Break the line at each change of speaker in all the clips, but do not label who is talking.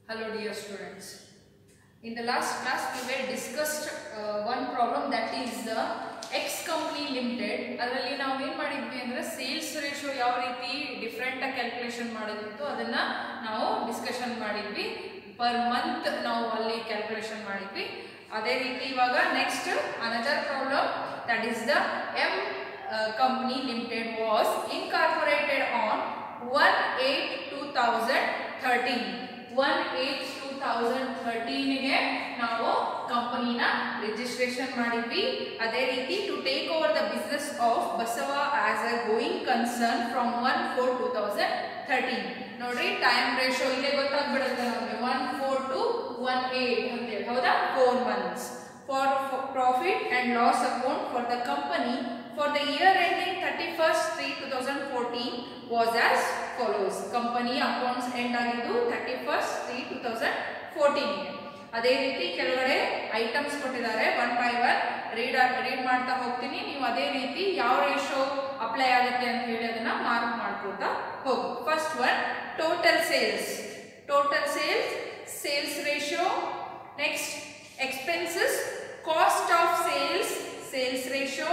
Hello dear students. In the last class we were discussed uh, one problem that is the X company limited ಅದರಲ್ಲಿ ನಾವು ಏನು ಮಾಡಿದ್ವಿ ಅಂದರೆ sales ratio ಯಾವ ರೀತಿ ಡಿಫ್ರೆಂಟ್ ಆಗಿ ಕ್ಯಾಲ್ಕುಲೇಷನ್ ಮಾಡೋದಿತ್ತು ಅದನ್ನ ನಾವು ಡಿಸ್ಕಷನ್ ಮಾಡಿದ್ವಿ ಪರ್ ಮಂತ್ ನಾವು ಅಲ್ಲಿ ಕ್ಯಾಲ್ಕುಲೇಷನ್ ಮಾಡಿದ್ವಿ ಅದೇ ರೀತಿ ಇವಾಗ next another problem that is the M company limited was incorporated on one eight two thousand thirteen one eight two thousand ಥರ್ಟೀನ್ಗೆ ನಾವು ಕಂಪನಿನ ರಿಜಿಸ್ಟ್ರೇಷನ್ ಮಾಡಿದ್ವಿ ಅದೇ ರೀತಿ to take over the business of Basava as a going concern from one four two thousand thirteen ನೋಡ್ರಿ time ratio ಇಲ್ಲೇ ಗೊತ್ತಾಗ್ಬಿಡುತ್ತೆ ನಮಗೆ one four to one eight ಅಂತೇಳಿ ಹೌದಾ four months for profit and loss account for the company for the year ending thirty first three two thousand fourteen was as follows company accounts end ಆಗಿದ್ದು thirty first three two thousand ಫೋರ್ಟೀನ್ಗೆ ಅದೇ ರೀತಿ ಕೆಳಗಡೆ items ಕೊಟ್ಟಿದ್ದಾರೆ one by one read read ಮಾಡ್ತಾ ಹೋಗ್ತೀನಿ ನೀವು ಅದೇ ರೀತಿ ಯಾವ ರೇಷೋ ಅಪ್ಲೈ ಆಗುತ್ತೆ ಅಂತ ಹೇಳಿ ಅದನ್ನ ಮಾರ್ಕ್ ಮಾಡ್ಕೊಳ್ತಾ ಹೋಗಿ first one total sales total sales sales ratio next expenses cost of sales sales ratio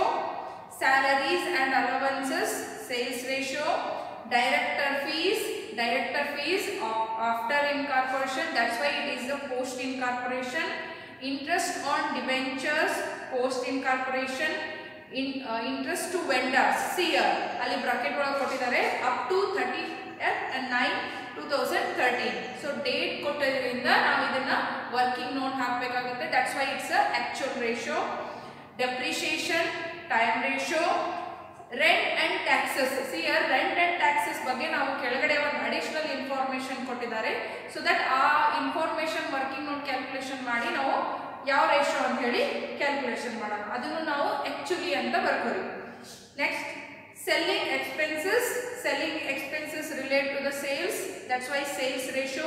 salaries and allowances sales ratio director fees director fees of- after incorporation that's why it is the post incorporation interest on debentures post incorporation in uh, interest to vendors see here ಅಲ್ಲಿ bracket ಒಳಗೆ ಕೊಟ್ಟಿದ್ದಾರೆ up to thirty nine two thousand thirteen so date ಕೊಟ್ಟಿದ್ರಿಂದ ನಾವು ಇದನ್ನ working note ಹಾಕಬೇಕಾಗುತ್ತೆ that's why it's actual ratio depreciation time ratio rent and taxes see here rent and taxes ಬಗ್ಗೆ ನಾವು ಕೆಳಗಡೆ ಒಂದು ಅಡಿಷನಲ್ ಇನ್ಫಾರ್ಮೇಶನ್ ಕೊಟ್ಟಿದ್ದಾರೆ ಸೊ ದಟ್ ಆ ಇನ್ಫಾರ್ಮೇಶನ್ ವರ್ಕಿಂಗ್ ನೋಟ್ ಕ್ಯಾಲ್ಕುಲೇಷನ್ ಮಾಡಿ ನಾವು ಯಾವ ರೇಷಿಯೋ ಅಂತ ಹೇಳಿ ಕ್ಯಾಲ್ಕುಲೇಷನ್ ಮಾಡೋಣ ಅದನ್ನು ನಾವು ಆಕ್ಚುಲಿ ಅಂತ ಬರ್ಕೋರಿ next selling expenses selling expenses relate to the sales that's why sales ratio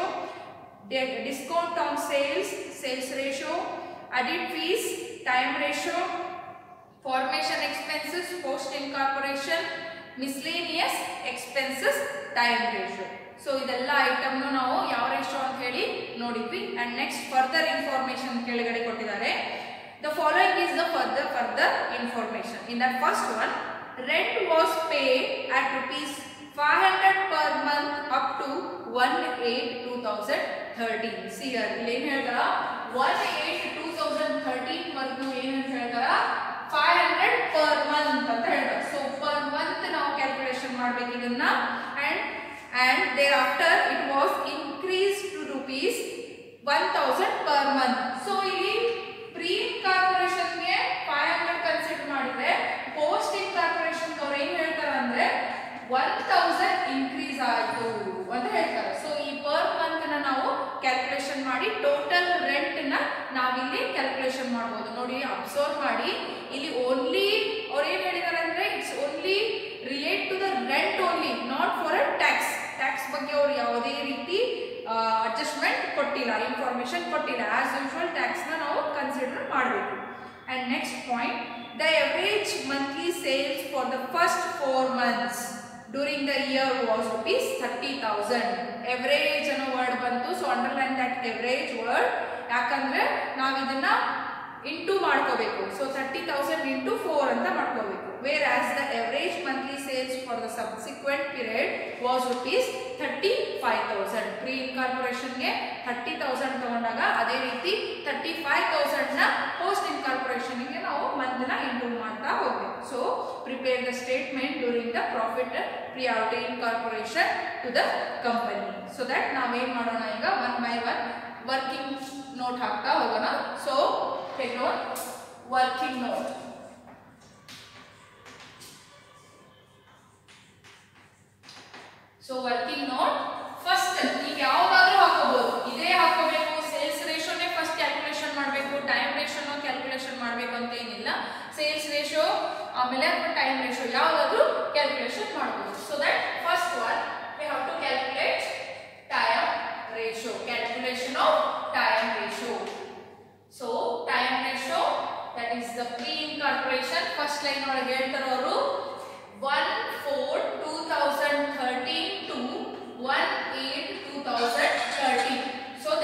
Di- discount on sales sales ratio added fees time ratio formation expenses post incorporation miscellaneous expenses time ratio so ಇದೆಲ್ಲ ಐಟಮ್ನು ನಾವು ಯಾವ ratio ಅಂತ ಹೇಳಿ ನೋಡಿದ್ವಿ and next further information ಕೆಳಗಡೆ ಕೊಟ್ಟಿದ್ದಾರೆ the following is the further further information in the first one rent was pay at rupees five hundred per month up to one eight two thousand thirteen see here ಇಲ್ಲಿ ಏನು ಹೇಳ್ತಾರ one eight two thousand thirteen ವರ್ಗು ಏನಂತ ಹೇಳ್ತಾರ five hundred per month ಅಂತ ಹೇಳ್ತಾರೆ so per month ನಾವು calculation ಮಾಡ್ಬೇಕು ಇದನ್ನ and and thereafter it was increase to rupees one thousand per month so ಇಲ್ಲಿ ಪ್ರೀ ಕಾರ್ಪೊರೇಷನ್ಗೆ ಫೈವ್ ಹಂಡ್ರೆಡ್ ಕನ್ಸಿಡರ್ ಮಾಡಿದ್ರೆ ಪೋಸ್ಟ್ ಇನ್ಕಾರ್ಪೊರೇಷನ್ ಅವ್ರು ಏನ್ ಹೇಳ್ತಾರೆ ಅಂದ್ರೆ ಒನ್ ತೌಸಂಡ್ ಇನ್ಕ್ರೀಸ್ ಆಯ್ತು ಅಂತ ಹೇಳ್ತಾರೆ ಸೊ ಈ ಪರ್ ಮಂತ್ ನ ನಾವು ಕ್ಯಾಲ್ಕುಲೇಷನ್ ಮಾಡಿ ಟೋಟಲ್ ರೆಂಟ್ ನ ನಾವಿಲ್ಲಿ ಕ್ಯಾಲ್ಕುಲೇಷನ್ ಮಾಡಬಹುದು ನೋಡಿ ಅಬ್ಸರ್ವ್ ಮಾಡಿ ಇಲ್ಲಿ ಓನ್ಲಿ ಅವ್ರು ಏನ್ ಹೇಳಿದಾರೆ ಅಂದ್ರೆ it's only relate to the rent only not for a tax tax ಬಗ್ಗೆ ಅವ್ರು ಯಾವುದೇ ರೀತಿ ಅಡ್ಜಸ್ಟ್ಮೆಂಟ್ ಕೊಟ್ಟಿಲ್ಲ ಇನ್ಫಾರ್ಮೇಶನ್ ಕೊಟ್ಟಿಲ್ಲ ಆಸ್ ಯೂಶುವಲ್ ಟ್ಯಾಕ್ಸ್ ನ ನಾವು ಕನ್ಸಿಡರ್ ಮಾಡಬೇಕು and next point the average monthly sales for the first four months during the year was rupees thirty thousand average ಅನ್ನೋ ವರ್ಡ್ ಬಂತು so underline that average word ಯಾಕಂದ್ರೆ ನಾವು ಇದನ್ನ into ಮಾಡ್ಕೋಬೇಕು so thirty thousand into four ಅಂತ ಮಾಡ್ಕೋಬೇಕು whereas the average monthly sales for the subsequent period was rupees thirty five thousand pre ಇನ್ಕಾರ್ಪೊರೇಷನ್ಗೆ thirty thousand ತಗೊಂಡಾಗ ಅದೇ ರೀತಿ ತರ್ಟಿ ಫೈವ್ ತೌಸಂಡ್ನ ಪೋಸ್ಟ್ ಇನ್ಕಾರ್ಪೊರೇಷನ್ಗೆ ನಾವು ಮಂತ್ನ ಇಂಟು ಮಾಡ್ತಾ ಹೋಗ್ಬೇಕು so prepare the statement during the profit priority incorporation to the company so that ನಾವೇನ್ ಮಾಡೋಣ ಈಗ one by one working note ಹಾಕ್ತಾ ಹೋಗೋಣ so take note working note so working note first ನೀವು ಯಾವ್ದಾದ್ರೂ ಹಾಕೋಬಹುದು ಇದೇ ಹಾಕೋಬೇಕು ಸೇಲ್ಸ್ ರೇಷೋನೇ ಫಸ್ಟ್ ಕ್ಯಾಲ್ಕುಲೇಷನ್ ಮಾಡಬೇಕು ಟೈಮ್ ರೇಷೋನು ಕ್ಯಾಲ್ಕುಲೇಷನ್ ಮಾಡಬೇಕು ಅಂತ ಏನಿಲ್ಲ ಸೇಲ್ಸ್ ರೇಷೋ ಆಮೇಲೆ ಅಥವಾ ಟೈಮ್ ರೇಷೋ ಯಾವ್ದಾದ್ರೂ ಕ್ಯಾಲ್ಕುಲೇಷನ್ ಮಾಡಬಹುದು so that first one we have to calculate time ratio calculation of time ratio so time ratio that is the pre incorporation first line ಒಳಗೆ ಹೇಳ್ತಾರೆ ಅವರು one four two thousand thirteen to one eight two thousand thirteen so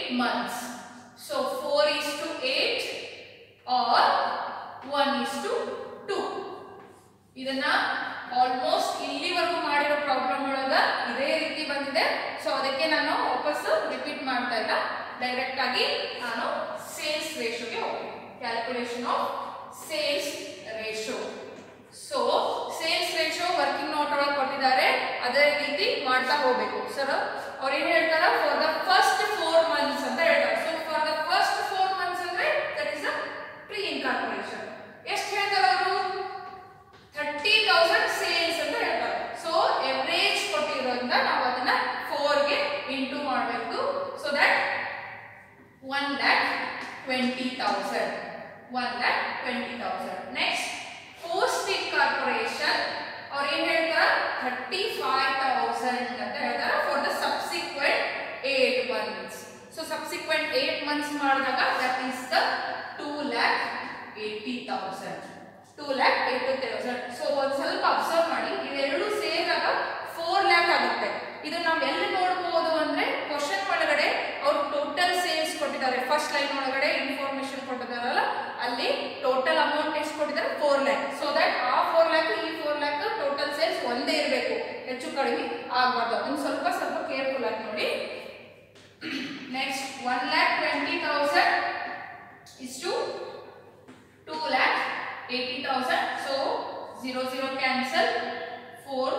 months. So 4 is to 8 or 1 is to 2. ಇದನ್ನ almost ಇಲ್ಲಿವರೆಗೂ ಮಾಡಿರೋ problem ಒಳಗ ಇದೇ ರೀತಿ ಬಂದಿದೆ ಸೊ ಅದಕ್ಕೆ ನಾನು ವಾಪಸ್ ರಿಪೀಟ್ ಮಾಡ್ತಾ ಇಲ್ಲ ಡೈರೆಕ್ಟ್ ಆಗಿ ನಾನು ಸೇಲ್ಸ್ ರೇಷಿಯೋಗೆ ಹೋಗ್ತೀನಿ calculation of sales ratio so sales ratio working note ಒಳಗೆ ಕೊಟ್ಟಿದ್ದಾರೆ ಅದೇ ರೀತಿ ಮಾಡ್ತಾ ಹೋಗ್ಬೇಕು ಸರ್ ಅವ್ರು ಏನ್ ಹೇಳ್ತಾರ for the first four months ಅಂತ ಹೇಳ್ತಾರೆ so for the first four months ಅಂದ್ರೆ that is the pre incorporation ಎಷ್ಟು ಹೇಳ್ತಾರೆ ಅವರು ಥರ್ಟಿ ತೌಸಂಡ್ ಸೇಲ್ಸ್ ಅಂತ ಹೇಳ್ತಾರೆ ಸೊ ಎವರೇಜ್ ಕೊಟ್ಟಿರೋದ್ರಿಂದ ನಾವು ಅದನ್ನ ಫೋರ್ಗೆ ಇಂಟು ಮಾಡಬೇಕು so that one lakh twenty thousand one lakh twenty thousand next post incorporation ಅವ್ರು ಏನ್ ಹೇಳ್ತಾರ ಥರ್ಟಿ ಫೈವ್ ತೌಸಂಡ್ ಅಂತ ಹೇಳ್ತಾರ for the subsequent eight months so subsequent eight months ಮಾಡಿದಾಗ that is the two lakh eighty thousand two lakh eighty thousand so ಒಂದು ಸ್ವಲ್ಪ observe ಮಾಡಿ ಇವೆರಡು ಸೇರಿದಾಗ ಫೋರ್ ಲ್ಯಾಕ್ ಆಗುತ್ತೆ ಇದು ನಾವು ಎಲ್ಲಿ ನೋಡ್ಬೋದು ಅಂದ್ರೆ ಕ್ವಶನ್ ಒಳಗಡೆ ಅವ್ರು ಟೋಟಲ್ ಸೇಲ್ಸ್ ಕೊಟ್ಟಿದ್ದಾರೆ ಫಸ್ಟ್ ಲೈನ್ ಒಳಗಡೆ ಇನ್ಫಾರ್ಮೇಶನ್ ಕೊಟ್ಟಿದ್ದಾರಲ್ಲ ಅಲ್ಲಿ ಟೋಟಲ್ ಅಮೌಂಟ್ ಎಷ್ಟು ಕೊಟ್ಟಿದ್ದಾರೆ ಫೋರ್ ಲ್ಯಾಕ್ ಸೊ ದಟ್ ಆ ಫೋರ್ ಲ್ಯಾಕ್ ಈ ಫೋರ್ ಲ್ಯಾಕ್ ಟೋಟಲ್ ಸೇಲ್ಸ್ ಒಂದೇ ಇರಬೇಕು ಹೆಚ್ಚು ಕಡಿಮೆ ಆಗಬಾರ್ದು ಅದನ್ನ ಸ್ವಲ್ಪ ಸ್ವಲ್ಪ ಕೇರ್ಫುಲ್ ಆಗಿ ನೋಡಿ next one lakh twenty thousand is to two lakh eighty thousand so zero zero cancel four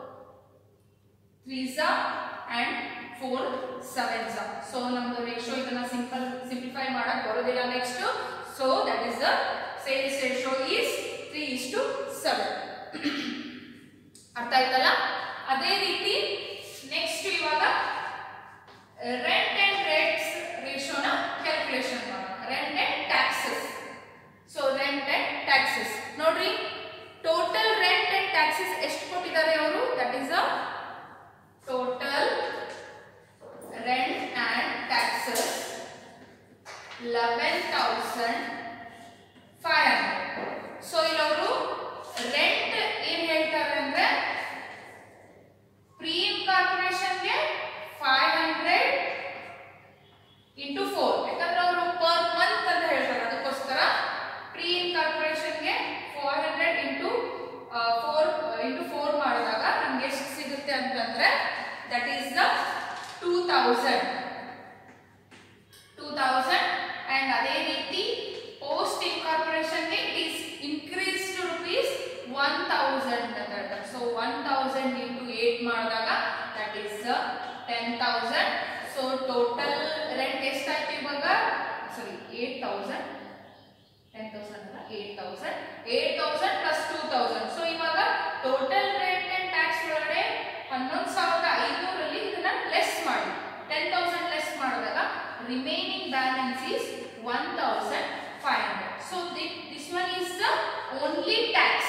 ತ್ರೀಸಾ ಅಂಡ್ ಫೋರ್ ಸೆವೆನ್ಸಾ ಸೊ ನಮ್ದು ರೇಷಿಯೋ ಇದನ್ನ ಸಿಂಪಲ್ ಸಿಂಪ್ಲಿಫೈ ಮಾಡಕ್ ಬರೋದಿಲ್ಲ next so that is the sales ratio is three is to seven ಅರ್ಥ ಆಯ್ತಲ್ಲ ಅದೇ ರೀತಿ ನೆಕ್ಸ್ಟ್ ಇವಾಗ ರೆಂಟ್ ಅಂಡ್ ರೇಟ್ಸ್ ರೇಷಿಯೋನ ಕ್ಯಾಲ್ಕುಲೇಷನ್ ಮಾಡೋಣ rent and taxes so rent and taxes ನೋಡ್ರಿ ಟೋಟಲ್ ರೆಂಟ್ ಅಂಡ್ ಟ್ಯಾಕ್ಸಸ್ ಎಷ್ಟು ಕೊಟ್ಟಿದ್ದಾರೆ ಅವರು that is a total rent and taxes eleven thousand five hundred so ಇಲ್ಲಿ ಅವರು ರೆಂಟ್ ಏನ್ ಹೇಳ್ತಾರೆ ಅಂದ್ರೆ ಪ್ರೀ ಕಾರ್ಪೊರೇಷನ್ಗೆ ಫೈವ್ ಹಂಡ್ರೆಡ್ ಇಂಟು ಫೋರ್ ಯಾಕಂದ್ರೆ ಅವರು ಪರ್ ಮಂತ್ ಅಂತ ಹೇಳ್ತಾರೆ ಅದಕ್ಕೋಸ್ಕರ ಪ್ರೀ ಕಾರ್ಪೊರೇಷನ್ಗೆ four hundred into four into four ಮಾಡಿದಾಗ ನಮ್ಗೆ ಎಷ್ಟು ಸಿಗುತ್ತೆ ಅಂತಂದ್ರೆ that is the two thousand two thousand and ಅದೇ ರೀತಿ ಪೋಸ್ಟ್ ಇನ್ಕಾರ್ಪೊರೇಷನ್ಗೆ it is increase to rupees one thousand ಅಂತ ಹೇಳ್ತಾರೆ so one thousand into eight ಮಾಡಿದಾಗ that is ten thousand so total rent ಎಷ್ಟಾಯ್ತು ಇವಾಗ sorry eight thousand ten thousand ಅಲ್ಲ eight thousand eight thousand plus two thousand so ಇವಾಗ total rent and tax ಒಳಗಡೆ ಹನ್ನೊಂದು ಸಾವಿರದ ಐನೂರಲ್ಲಿ ಇದನ್ನ ಲೆಸ್ ಮಾಡಿ ಟೆನ್ ತೌಸಂಡ್ ಲೆಸ್ ಮಾಡಿದಾಗ remaining balance is one thousand five hundred so this one is the only tax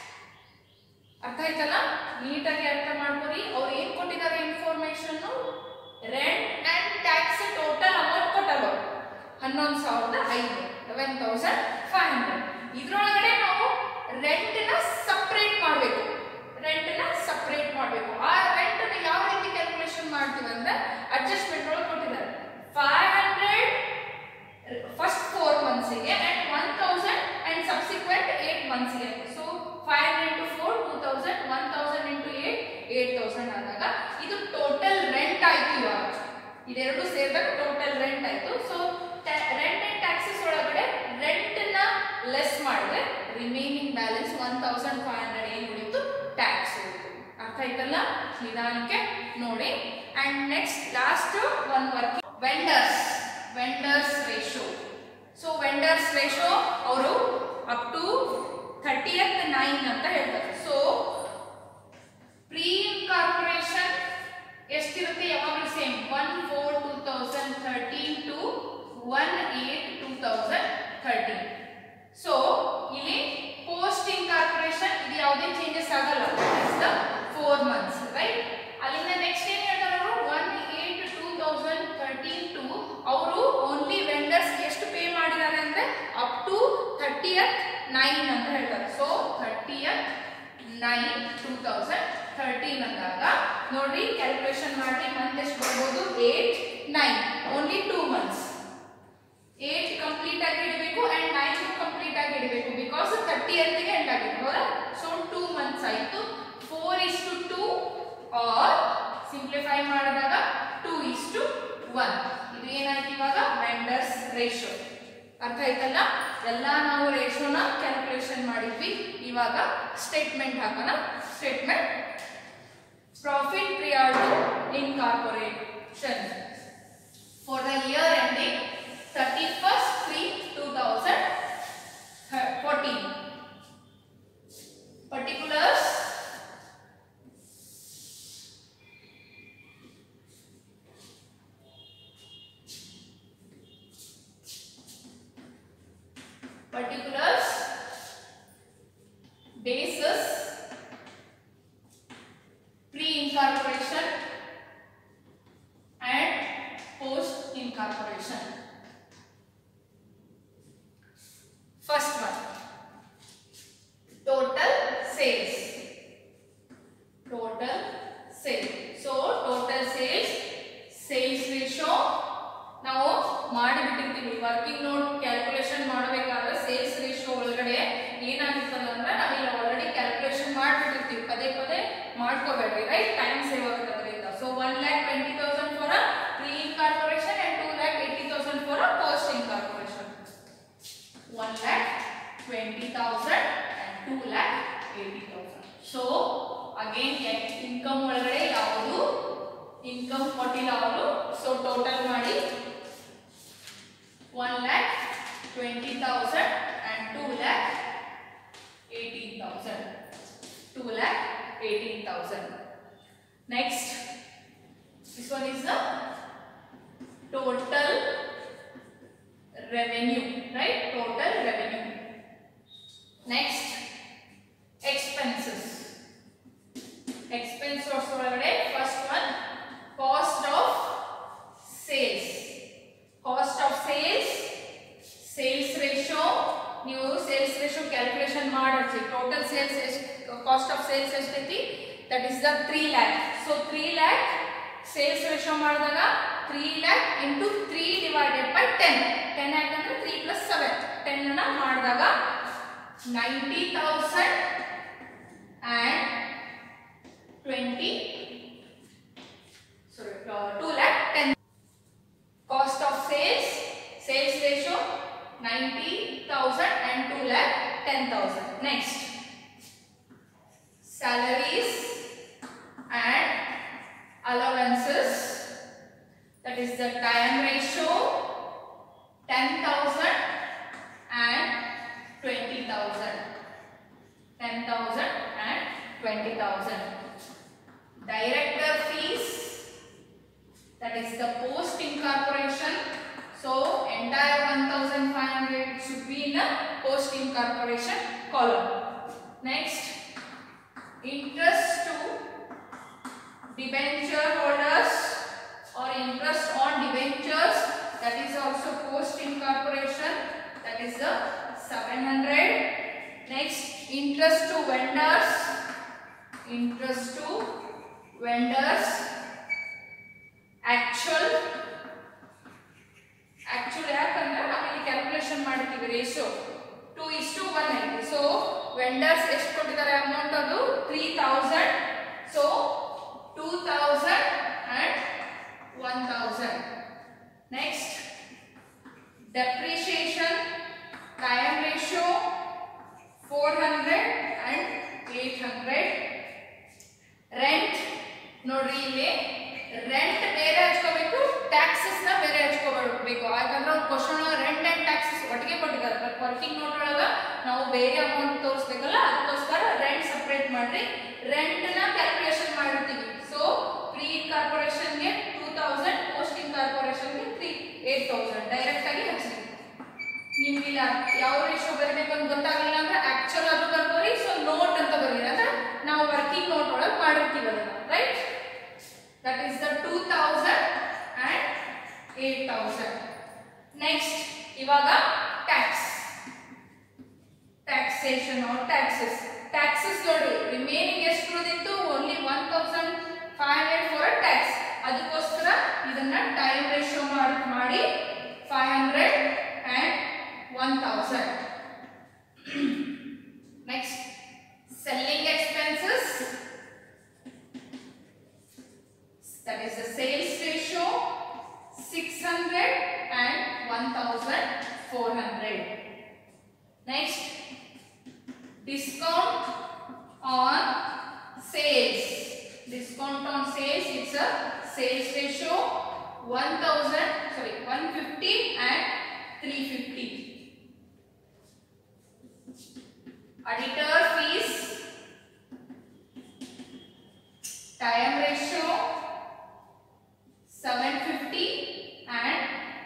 ಅರ್ಥ ಆಯ್ತಲ್ಲ ನೀಟಾಗಿ ಅರ್ಥ ಮಾಡ್ಕೊರಿ ಅವ್ರು ಏನ್ ಕೊಟ್ಟಿದ್ದಾರೆ information rent and tax total amount ಕೊಟ್ಟರು ಹನ್ನೊಂದು ಸಾವಿರದ ಐನೂರು ಲೆವೆನ್ ತೌಸಂಡ್ ಫೈವ್ ಹಂಡ್ರೆಡ್ ಇದ್ರೊಳಗಡೆ ನಾವು ರೆಂಟ್ ನ ಸಪ್ರೇಟ್ ಮಾಡಬೇಕು ರೆಂಟ್ ನ ಸಪ್ರೇಟ್ ಮಾಡಬೇಕು ಆ ರೆಂಟ್ ಯಾವ ರೀತಿ ಕ್ಯಾಲ್ಕುಲೇಷನ್ ಮಾಡ್ತೀವಿ ಅಂದ್ರೆ ಅಡ್ಜಸ್ಟ್ಮೆಂಟ್ ಒಳಗೆ ಕೊಟ್ಟಿದ್ದಾರೆ ಫೈವ್ ಹಂಡ್ರೆಡ್ ಫಸ್ಟ್ ಫೋರ್ ಮಂತ್ಸಿಗೆ and one thousand and subsequent eight ಮಂತ್ಸ್ಗೆ so five into four two thousand one thousand into eight eight thousand ಆದಾಗ ಇದು ಟೋಟಲ್ ರೆಂಟ್ ಆಯ್ತು ಇವಾಗ ಇದೆರಡು ಸೇರಿದಾಗ ಟೋಟಲ್ ರೆಂಟ್ ಆಯ್ತು ಸೊ ರೆಂಟ್ ಅಂಡ್ ಟ್ಯಾಕ್ಸಸ್ ಒಳಗಡೆ ರೆಂಟ್ ನ ಲೆಸ್ ಮಾಡಿದ್ರೆ remaining balance one thousand five hundred ಏನು ಉಳಿತು ಟ್ಯಾಕ್ಸ್ ಉಳಿತು ಅರ್ಥ ಆಯ್ತಲ್ಲ ನಿಧಾನಕ್ಕೆ ನೋಡಿ and next last one work vendors vendors ratio so vendors ratio ಅವರು ಅಪ್ ಟು ಥರ್ಟಿಯತ್ ನೈನ್ ಅಂತ ಹೇಳ್ತಾರೆ ಸೊ ಪ್ರೀ ಕಾರ್ಪೊರೇಷನ್ ಎಷ್ಟಿರುತ್ತೆ ಯಾವಾಗಲೂ same one four two thousand thirteen to one eight two thousand thirteen so ಇಲ್ಲಿ post incorporation ಇದು ಯಾವುದೇ changes ಆಗಲ್ಲ the four months right ಅಲ್ಲಿಂದ ನೆಕ್ಸ್ಟ್ ಏನ್ ಹೇಳ್ತಾರೆ ಅವರು one eight two thousand thirteen to ಅವರು ಓನ್ಲಿ ವೆಂಡರ್ಸ್ ಎಷ್ಟು ಪೇ ಮಾಡಿದ್ದಾರೆ ಅಂದ್ರೆ ಅಪ್ ಟು ಥರ್ಟಿಯತ್ ನೈನ್ ಅಂತ ಹೇಳ್ತಾರೆ so thirtieth nine two thousand thirteen ಅಂದಾಗ ನೋಡ್ರಿ ಕ್ಯಾಲ್ಕುಲೇಷನ್ ಮಾಡಿ ಮಂತ್ ಎಷ್ಟು ಬರ್ಬೋದು eight nine only two month one ಇದು ಏನಾಯ್ತು ಇವಾಗ ವೆಂಡರ್ಸ್ ರೇಷೋ ಅರ್ಥ ಆಯ್ತಲ್ಲ ಎಲ್ಲ ನಾವು ರೇಷೋನ ಕ್ಯಾಲ್ಕುಲೇಷನ್ ಮಾಡಿದ್ವಿ ಇವಾಗ ಸ್ಟೇಟ್ಮೆಂಟ್ ಹಾಕೋಣ statement profit prior to incorporation for the year ending 31st 3 2014 particulars particulars basis pre-incorporation and post-incorporation. First one, total sales. Total sales. So, total sales, sales ratio ನಾವು ಮಾಡಿಬಿಟ್ಟಿರ್ತೀವಿ working note calculation ಮಾಡಬೇಕಾದ್ರೆ sales ratio ಒಳಗಡೆ ಏನಾಗಿರ್ತದೆ ಅಂದ್ರೆ ನಾವಿಲ್ಲಿ already calculation ಮಾಡಿಬಿಟ್ಟಿರ್ತೀವಿ ಪದೇ ಪದೇ ಮಾಡ್ಕೋಬೇಡ್ರಿ right time save ಆಗುತ್ತೆ ಅದರಿಂದ so one lakh twenty thousand for pre incorporation and two lakh eighty thousand for post incorporation one lakh twenty thousand and two lakh eighty thousand so again income ಒಳಗಡೆ ಯಾವುದು ಇನ್ಕಮ್ ಕೊಟ್ಟಿಲ್ಲ ಅವರು ಸೊ ಟೋಟಲ್ ಮಾಡಿ one lakh twenty thousand and two lakh eighteen thousand two lakh eighteen thousand next this one is the total revenue right total revenue next expenses expense ಒಳಗಡೆ first one cost of sales cost of sales sales ratio ನೀವು sales ratio calculation ಮಾಡಿರ್ತಿ total sales ಎಷ್ಟು cost of sales ಎಷ್ಟೈತಿ that is the three lakh so three lakh sales ratio ಮಾಡಿದಾಗ three lakh into three divided by ten ten ಯಾಕಂದ್ರೆ three plus seven ten ಅನ್ನ ಮಾಡಿದಾಗ ninety thousand and twenty sorry, uh, 2 lakh 10 cost of sales sales ratio 90000 and 2 lakh 10000 next salaries and allowances that is the time ratio 10000 and 20000 10000 and 20000 director fees that is the post incorporation so entire 1500 should be in a post incorporation column next interest to debenture holders or interest on debentures that is also post incorporation that is the 700 next interest to vendors interest to vendors actual actual ಯಾಕಂದ್ರೆ ನಾವಿಲ್ಲಿ calculation ಮಾಡ್ತೀವಿ ratio two is to one ಐತಿ so vendors ಎಷ್ಟು ಕೊಟ್ಟಿದ್ದಾರೆ amount ಅದು three thousand so two thousand and one thousand next depreciation ಕಾಯಂ ratio four hundred and eight hundred rent ನೋಡ್ರಿ ಇಲ್ಲಿ ರೆಂಟ್ ಬೇರೆ ಹಚ್ಕೋಬೇಕು ಟ್ಯಾಕ್ಸಸ್ ನ ಬೇರೆ ಹಚ್ಕೋಬೇಕು ಯಾಕಂದ್ರೆ ಅವ್ರು ಕ್ವಶನ್ ರೆಂಟ್ ಅಂಡ್ ಟ್ಯಾಕ್ಸಸ್ ಒಟ್ಟಿಗೆ ಕೊಟ್ಟಿದ್ದಾರೆ ಬಟ್ ವರ್ಕಿಂಗ್ ನೋಟ್ ಒಳಗ ನಾವು ಬೇರೆ ಅಮೌಂಟ್ ತೋರಿಸ್ಬೇಕಲ್ಲ ಅದಕ್ಕೋಸ್ಕರ ರೆಂಟ್ ಸಪ್ರೇಟ್ ಮಾಡ್ರಿ ರೆಂಟ್ ನ ಕ್ಯಾಲ್ಕುಲೇಷನ್ ಮಾಡಿರ್ತೀವಿ ಸೊ ಪ್ರೀ ಕಾರ್ಪೊರೇಷನ್ಗೆ ಟೂ ತೌಸಂಡ್ ಪೋಸ್ಟ್ ಕಾರ್ಪೊರೇಷನ್ಗೆ ತ್ರೀ ಏಟ್ ತೌಸಂಡ್ ಡೈರೆಕ್ಟ್ ಆಗಿ ಹಚ್ತೀವಿ ನಿಮ್ಗೆ ಇಲ್ಲ ಯಾವ ರೇಷಿಯೋ ಬರಬೇಕು ಅಂತ ಗೊತ್ತಾಗಲಿಲ್ಲ ಅಂದ್ರೆ ಆಕ್ಚುಲ್ ಅದು ಬರ್ಕೋರಿ ಸೊ ನೋಟ್ ಅಂತ ಬರೀರಿ ಅಂದ್ರೆ ನಾವು ವರ್ಕಿಂಗ್ ನೋಟ್ ಒಳಗೆ ಮಾಡಿರ್ತೀವಿ ಅದನ್ನ right that is the two thousand and eight thousand next ಇವಾಗ tax taxation or taxes taxes ನೋಡಿ ರಿಮೇನಿಂಗ್ ಎಷ್ಟು ಉಳಿದಿತ್ತು only one thousand five hundred for tax ಅದಕ್ಕೋಸ್ಕರ ಇದನ್ನ ಟೈಮ್ ರೇಷಿಯೋ ಮಾಡಿ ಮಾಡಿ five hundred and one thousand next selling expenses that is the sales ratio one thousand four hundred next discount on sales discount on sales it's a sales ratio one thousand sorry one fifty and three fifty auditor fees time ratio 750 and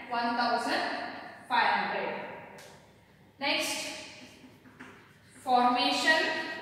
1500 next formation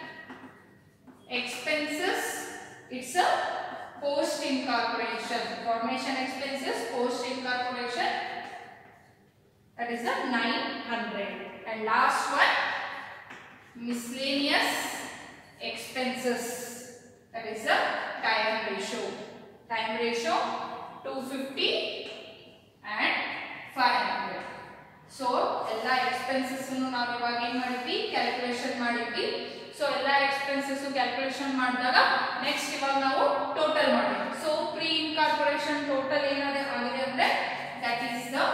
expenses it's a post incorporation formation expenses post incorporation that is the 900 and last one miscellaneous expenses that is the time ratio time ratio 250 and 500 so ಎಲ್ಲ expenses ನಾವು ಇವಾಗ ಏನ್ ಮಾಡಿದ್ವಿ calculation ಮಾಡಿದ್ವಿ so ಎಲ್ಲ expenses calculation ಮಾಡಿದಾಗ next ಇವಾಗ ನಾವು ಟೋಟಲ್ ಮಾಡಿದ್ವಿ ಸೊ ಪ್ರೀ ಇನ್ಕಾರ್ಪೊರೇಷನ್ ಟೋಟಲ್ ಏನಾದ್ರೆ ಆಗಿದೆ ಅಂದ್ರೆ that is the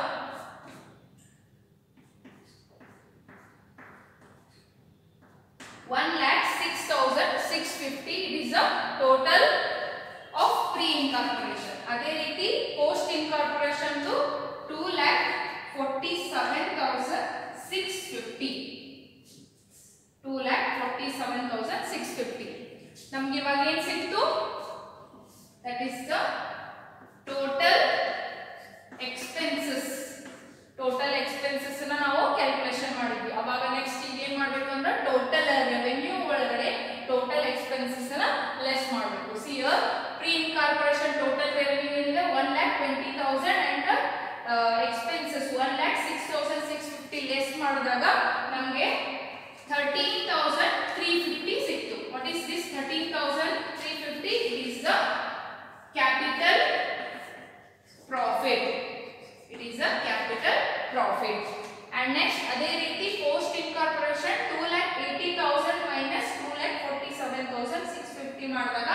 one lakh six thousand six fifty it is the total of pre incorporation ಅದೇ ರೀತಿ post incorporation ದು two lakh forty seven thousand six fifty two lakh forty seven thousand six fifty ನಮ್ಗೆ ಇವಾಗ ಏನ್ ಸಿಕ್ತು that is the total expenses total expenses ನ ನಾವು calculation ಮಾಡಿದ್ವಿ ಅವಾಗ ನೆಕ್ಸ್ಟ್ ಈಗ ಏನ್ ಮಾಡ್ಬೇಕು ಅಂದ್ರೆ ಟೋಟಲ್ ರೆವೆನ್ಯೂ ಒಳಗಡೆ ಟೋಟಲ್ ಎಕ್ಸ್ಪೆನ್ಸಸ್ ನ ಲೆಸ್ ಮಾಡಬೇಕು see pre incorporation total revenue ಏನಿದೆ one lakh twenty thousand and expenses one lakh six thousand six fifty less ಮಾಡಿದಾಗ ನಮಗೆ ಥರ್ಟೀನ್ ತೌಸಂಡ್ ತ್ರೀ ಫಿಫ್ಟಿ ಸಿಕ್ತು what is this thirteen thousand three fifty it is the capital profit it is a capital profit and next ಅದೇ ರೀತಿ post incorporation 2 lakh 80000 minus 2 lakh 47650 ಮಾಡಿದಾಗ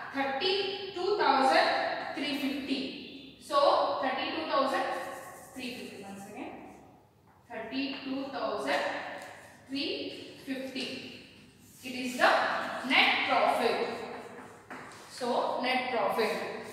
32350 so 32350 once again 32350 it is the net profit so net profit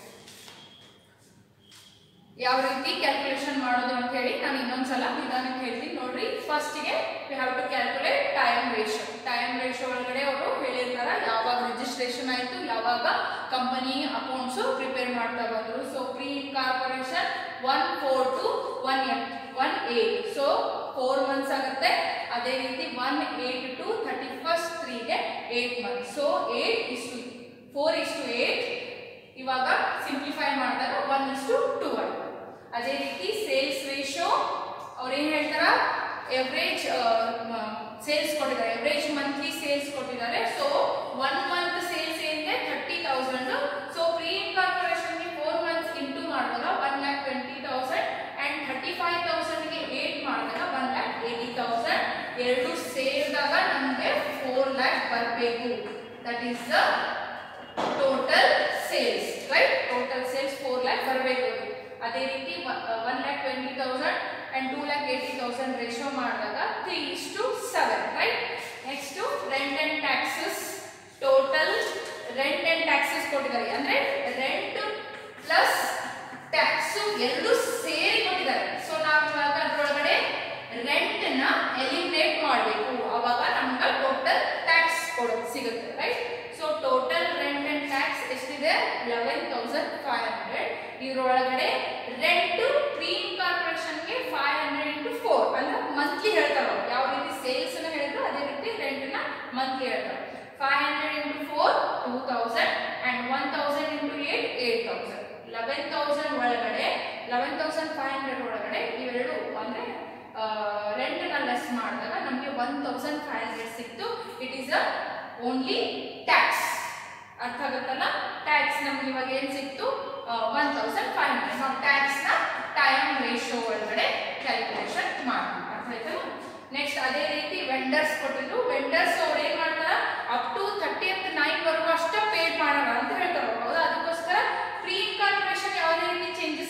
ಯಾವ ರೀತಿ calculation ಮಾಡೋದು ಅಂತ ಹೇಳಿ ನಾನು ಇನ್ನೊಂದ್ಸಲ ನಿಧಾನಕ್ಕೆ ಹೇಳ್ತೀನಿ ನೋಡ್ರಿ ಫಸ್ಟಿಗೆ we have to calculate time ratio time ratio ಒಳಗಡೆ ಅವರು ಹೇಳಿರ್ತಾರ ಯಾವಾಗ ರಿಜಿಸ್ಟ್ರೇಷನ್ ಆಯಿತು ಯಾವಾಗ ಕಂಪನಿ ಅಕೌಂಟ್ಸ್ ಪ್ರಿಪೇರ್ ಮಾಡ್ತಾ ಬಂದರು so pre corporation one four to one one eight so four months ಆಗುತ್ತೆ ಅದೇ ರೀತಿ one eight to thirty first ತ್ರೀಗೆ eight months so eight is to four is to eight ಇವಾಗ simplify ಮಾಡಿದಾಗ one is to two ಆಯ್ತು ಅದೇ ರೀತಿ sales ratio ಅವ್ರು ಏನು ಹೇಳ್ತಾರ ಎವ್ರೇಜ್ ಸೇಲ್ಸ್ ಕೊಟ್ಟಿದ್ದಾರೆ ಎವ್ರೇಜ್ ಮಂತ್ಲಿ ಸೇಲ್ಸ್ ಕೊಟ್ಟಿದ್ದಾರೆ ಸೊ ಒನ್ ಮಂತ್ ಸೇಲ್ಸ್ ಏನಿದೆ ಥರ್ಟಿ ತೌಸಂಡ್ ಸೊ ಪ್ರೀ ಇನ್ಕಾರ್ಪೊರೇಷನ್ಗೆ ಫೋರ್ ಮಂತ್ಸ್ ಇಂಟು ಮಾಡಿದಾಗ one lakh twenty thousand and thirty five ತೌಸಂಡ್ಗೆ ಏಟ್ ಮಾಡಿದಾಗ ಒನ್ ಲ್ಯಾಕ್ ಏಯ್ಟಿ ತೌಸಂಡ್ ಎರಡು ಸೇರಿದಾಗ ನಮಗೆ ಫೋರ್ ಲ್ಯಾಕ್ ಬರಬೇಕು that is the total sales right total sales four lakh ಬರಬೇಕು ಅದೇ ರೀತಿ one lakh twenty thousand and two lakh eighty thousand ratio ಮಾಡಿದಾಗ three is to seven right next rent and taxes total rent and taxes ಕೊಟ್ಟಿದ್ದಾರೆ ಅಂದ್ರೆ rent plus tax ಎರಡು ಸೇರಿ ಕೊಟ್ಟಿದ್ದಾರೆ so ನಾವು ಇವಾಗ ಅದ್ರೊಳಗಡೆ ರೆಂಟ್ ನ ಎಲಿಮಿನೇಟ್ ಮಾಡಬೇಕು ಅವಾಗ ನಮ್ಗೆ ಟೋಟಲ್ ಟ್ಯಾಕ್ಸ್ ಕೊಡೋದು ಸಿಗುತ್ತೆ right so total rent and tax ಎಷ್ಟಿದೆ ಲೆವೆನ್ ತೌಸಂಡ್ ಫೈವ್ ಹಂಡ್ರೆಡ್ ಇದ್ರೊಳಗಡೆ ರೆಂಟ್ ಪ್ರೀ ಕಾರ್ಪೊರೇಷನ್ಗೆ ಫೈವ್ ಹಂಡ್ರೆಡ್ ಇಂಟು ಫೋರ್ ಅಂದ್ರೆ ಮಂತ್ಲಿ ಹೇಳ್ತಾರೆ ಅವ್ರು ಯಾವ ರೀತಿ ಸೇಲ್ಸ್ ನ ಹೇಳಿದ್ರು ಅದೇ ರೀತಿ ರೆಂಟ್ ನ ಮಂತ್ಲಿ ಹೇಳ್ತಾರೆ five hundred into four two thousand and one thousand into eight eight thousand eleven thousand ಒಳಗಡೆ ಲೆವೆನ್ ತೌಸಂಡ್ ಫೈವ್ ಹಂಡ್ರೆಡ್ ಒಳಗಡೆ ಇವೆರಡು ಅಂದ್ರೆ ರೆಂಟ್ ನ ಲೆಸ್ ಮಾಡಿದಾಗ ನಮಗೆ ಒನ್ ತೌಸಂಡ್ ಫೈವ್ ಹಂಡ್ರೆಡ್ ಸಿಕ್ತು it is a only tax ಅರ್ಥ ಆಗುತ್ತಲ್ಲ ಟ್ಯಾಕ್ಸ್ ನಮ್ಗೆ ಇವಾಗ ಏನ್ ಸಿಕ್ತು ಒನ್ ತೌಸಂಡ್ ಫೈವ್ ಹಂಡ್ರೆಡ್ ನಾವು ಟ್ಯಾಕ್ಸ್ ನ ಟೈಮ್ ರೇಷಿಯೋ ಒಳಗಡೆ ಕ್ಯಾಲ್ಕುಲೇಷನ್ ಮಾಡ್ತೀವಿ ಅರ್ಥ ಆಯ್ತಲ್ಲ ನೆಕ್ಸ್ಟ್ ಅದೇ ರೀತಿ ವೆಂಡರ್ಸ್ ಕೊಟ್ಟಿದ್ರು ವೆಂಡರ್ಸ್ ಅವ್ರು ಏನ್ ಮಾಡ್ತಾರ ಅಪ್ ಟು ಥರ್ಟಿಯತ್ ನೈನ್ ವರೆಗೂ ಅಷ್ಟೇ ಪೇಡ್ ಮಾಡೋಣ ಅಂತ ಹೇಳ್ತಾರೆ ಹೌದಾ ಅದಕ್ಕೋಸ್ಕರ ಪ್ರೀ ಕಾರ್ಪೊರೇಷನ್ ಯಾವುದೇ ರೀತಿ ಚೇಂಜಸ್ ಆಗಿಲ್ಲ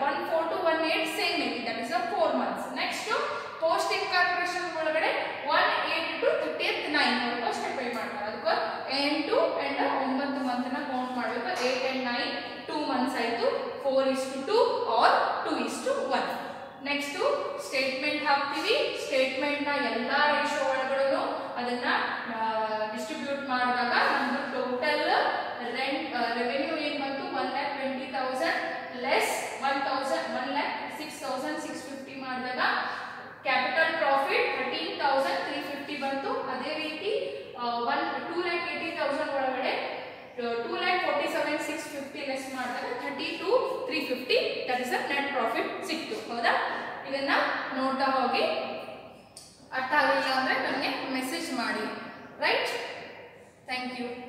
one four to one eight same ಐತಿ that is a four months next post incorporation ಒಳಗಡೆ one eight to thirtieth nine ವರೆಗೂ ಅಷ್ಟೇ ಪೇ ಮಾಡ್ತಾರೆ ಅದಕ್ಕೆ ಎಂಟು ಅಂಡ್ ಒಂಬತ್ತು ಮಂತ್ನ ಕೌಂಟ್ ಮಾಡಬೇಕು eight and nine two months ಆಯಿತು four is to two or two is to one next statement ಹಾಕ್ತೀವಿ ಸ್ಟೇಟ್ಮೆಂಟ್ನ ಎಲ್ಲ ರೇಷೋ ಒಳಗಡೆ ಅದನ್ನ ಡಿಸ್ಟ್ರಿಬ್ಯೂಟ್ ಮಾಡಿದಾಗ ನಮ್ದು ಟೋಟಲ್ ರೆಂಟ್ ರೆವೆನ್ಯೂ ಏನು ಬಂತು one lakh twenty thousand less one thousand one lakh six thousand six fifty ಮಾಡಿದಾಗ capital profit thirteen thousand three fifty ಬಂತು ಅದೇ ರೀತಿ one two lakh eighty thousand ಒಳಗಡೆ two lakh forty seven six fifty less ಮಾಡಿದಾಗ thirty two three fifty that is a net profit ಸಿಕ್ತು ಹೌದಾ ಇದನ್ನ ನೋಡ್ತಾ ಹೋಗಿ ಅರ್ಥ ಆಗಲಿಲ್ಲ ಅಂದರೆ ನನಗೆ ಮೆಸೇಜ್ ಮಾಡಿ ರೈಟ್ ಥ್ಯಾಂಕ್ ಯು